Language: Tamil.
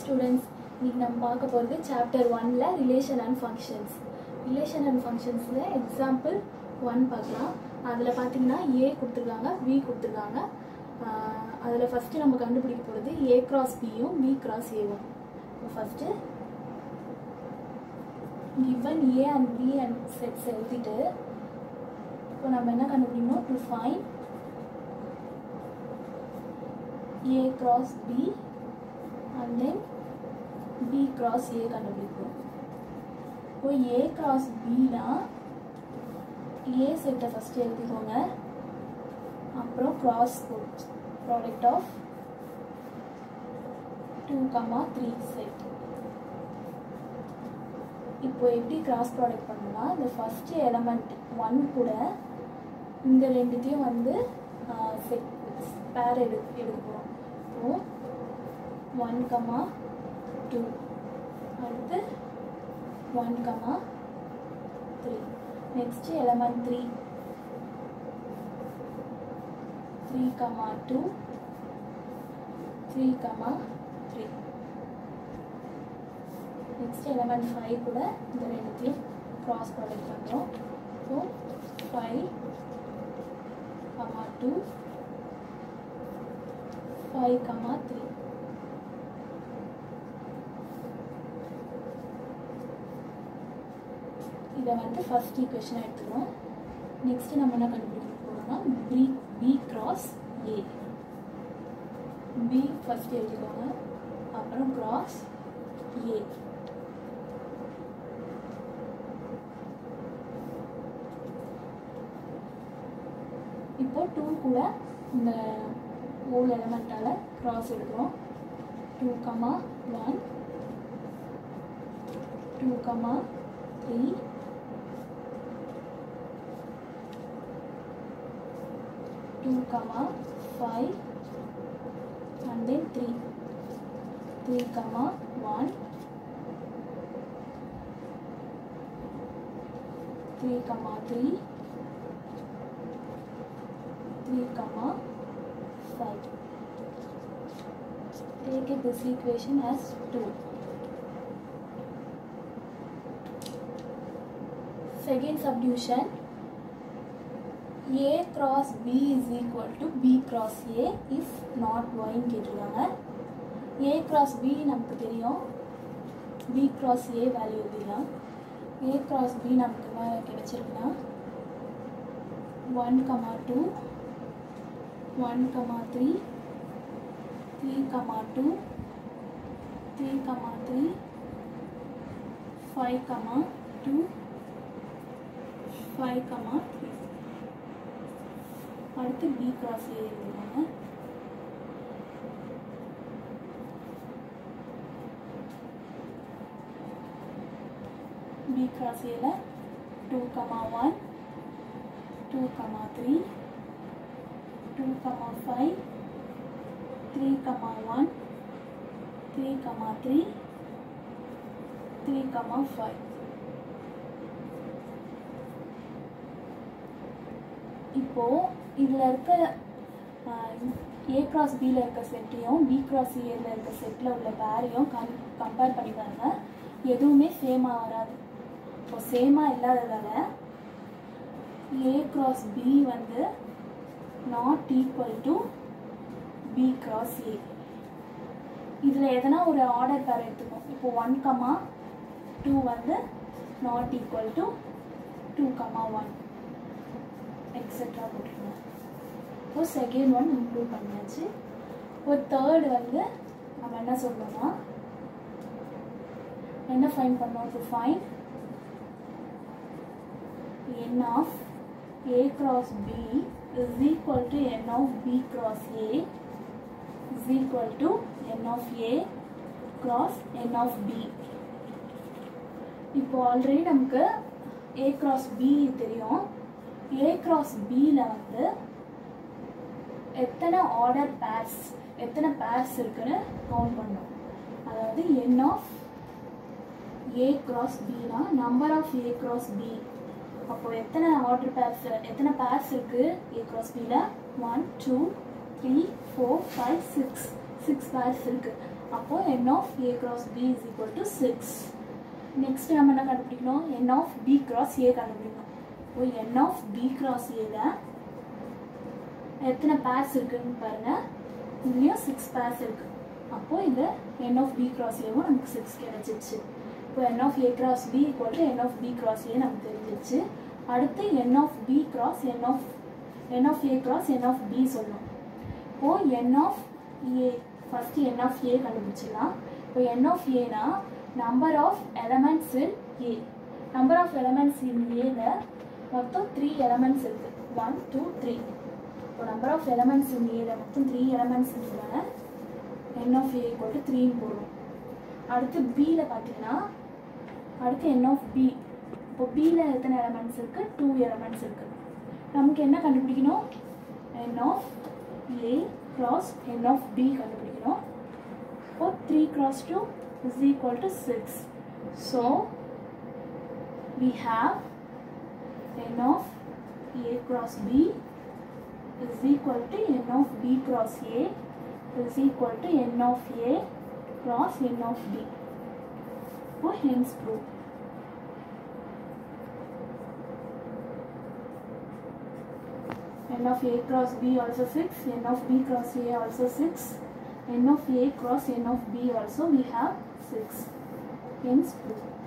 ஸ்டூடெண்ட்ஸ் இன்னைக்கு நம்ம பார்க்க போகிறது சாப்டர் ஒன்ல relation and functions relation and ஃபங்க்ஷன்ஸில் எக்ஸாம்பிள் ஒன் பார்க்கலாம் அதில் பார்த்தீங்கன்னா ஏ கொடுத்துருக்காங்க பி கொடுத்துருக்காங்க அதில் ஃபஸ்ட்டு நம்ம கண்டுபிடிக்க போகிறது ஏ கிராஸ் பியும் பி கிராஸ் ஏவும் first given A and B and sets எழுதிட்டு இப்போ நம்ம என்ன கண்டுபிடிக்கணும் to find A cross B and then B cross A கண்டுபிடிப்போம் இப்போ ஏ கிராஸ் பினா ஏ செட்டை ஃபஸ்ட்டு எழுதிக்கோங்க அப்புறம் cross product of two comma three set இப்போ எப்படி கிராஸ் ப்ராடக்ட் பண்ணணும்னா இந்த ஃபஸ்ட்டு எலமெண்ட் ஒன் கூட இந்த ரெண்டுத்தையும் வந்து செட் பேர் எடு எடுக்க போகிறோம் இப்போ ஒன் கமா டூ அடுத்து one comma three next element three three comma two three comma three next element five கூட இந்த ரெண்டுத்தையும் க்ராஸ் ப்ராடக்ட் பண்ணுறோம் so five comma two five comma three இதை வந்து ஃபஸ்ட் ஈக்குவேஷன் எடுத்துக்கிறோம் நெக்ஸ்ட்டு நம்ம என்ன கண்டுபிடிக்க போகிறோம்னா B B cross A B first எழுதிக்கோங்க அப்புறம் கிராஸ் ஏ இப்போ டூ கூட இந்த ஓல் எலமெண்ட்டால் கிராஸ் எடுக்கிறோம் two comma one two comma three two comma five and then three three comma one three comma three 3 comma 5 take it this equation as 2 second subdivision a cross b is equal to b cross a if not y ன்னு கேட்டிருக்காங்க a cross b நமக்கு தெரியும் b cross a வேல்யூ எழுதிடலாம் a cross b நமக்கு என்ன கிடைச்சிருக்குன்னா 1 comma 2 1 comma 3 3 comma 2 3 comma 3 5 comma 2 5 comma 3 அடுத்து பி கிராஸ் ஏ எழுதுவாங்க பி கிராஸ் ஏல two comma one two comma three 2 comma 5 3 comma 1 3 comma 3 3 comma 5 இப்போ இதில் இருக்க ஏ கிராஸ் பியில் இருக்க செட்டையும் பி கிராஸ் ஏல இருக்க செட்டில் உள்ள பேரையும் கன் கம்பேர் பண்ணி பாருங்க எதுவுமே சேமாக வராது இப்போ சேமாக இல்லாததால் ஏ கிராஸ் பி வந்து not equal to B cross A இதில் எதனா ஒரு ஆர்டர் பேர் எடுத்துக்கோம் இப்போ ஒன் கமா டூ வந்து not equal to two comma one extra போட்டுருங்க இப்போ செகண்ட் ஒன் இம்ப்ரூவ் பண்ணியாச்சு இப்போ தேர்ட் வந்து நம்ம என்ன சொல்லணும்னா என்ன ஃபைன் பண்ணோம் to find n of A cross B is equal to n of b cross a is equal to n of a cross n of b இப்போ ஆல்ரெடி நமக்கு a cross b தெரியும் a cross bல வந்து எத்தனை ஆர்டர் பேர்ஸ் எத்தனை பேர்ஸ் இருக்குன்னு கவுண்ட் பண்ணோம் அதாவது n of a cross bனா number of a cross b அப்போ எத்தனை ஆர்டர் பேர்ஸ் எத்தனை பேர்ஸ் இருக்கு ஏ கிராஸ் பியில் one two three four five six six pairs இருக்கு அப்போ n of a cross b is equal to 6 next நம்ம என்ன கண்டுபிடிக்கணும் n of b cross a கண்டுபிடிக்கணும் இப்போ n of b cross a ல எத்தனை பேர்ஸ் இருக்குன்னு பாருங்க இதுலேயும் சிக்ஸ் பேர்ஸ் இருக்கு அப்போ இந்த n of b cross a-வும் நமக்கு சிக்ஸ் கிடைச்சிருச்சு இப்போ n of a cross b equal to n of b cross a நமக்கு தெரிஞ்சிருச்சு அடுத்து n of b cross n of n of a cross n of b சொல்லணும் இப்போ n of a first n of a கண்டுபிடிச்சிடலாம் இப்போ n of a னா number of elements in a number of elements in ஏல மொத்தம் த்ரீ எலமெண்ட்ஸ் இருக்கு ஒன் டூ த்ரீ இப்போ நம்பர் ஆஃப் எலமெண்ட்ஸ் இன் ஏல மொத்தம் த்ரீ எலமெண்ட்ஸ் இருக்கிறனால n of a equal to த்ரீன்னு போடுவோம் அடுத்து பியில் பார்த்தீங்கன்னா அடுத்து n of b இப்போ பியில் எத்தனை எலமெண்ட்ஸ் இருக்குது டூ எலமெண்ட்ஸ் இருக்குது நமக்கு என்ன கண்டுபிடிக்கணும் n of a cross n of b கண்டுபிடிக்கணும் இப்போ three cross two is equal to six so we have n of a cross b is equal to n of b cross a is equal to n of a cross n of b. So hence proof. n of a cross b also 6, n of b cross a also 6, n of a cross n of b also we have 6. Hence proof.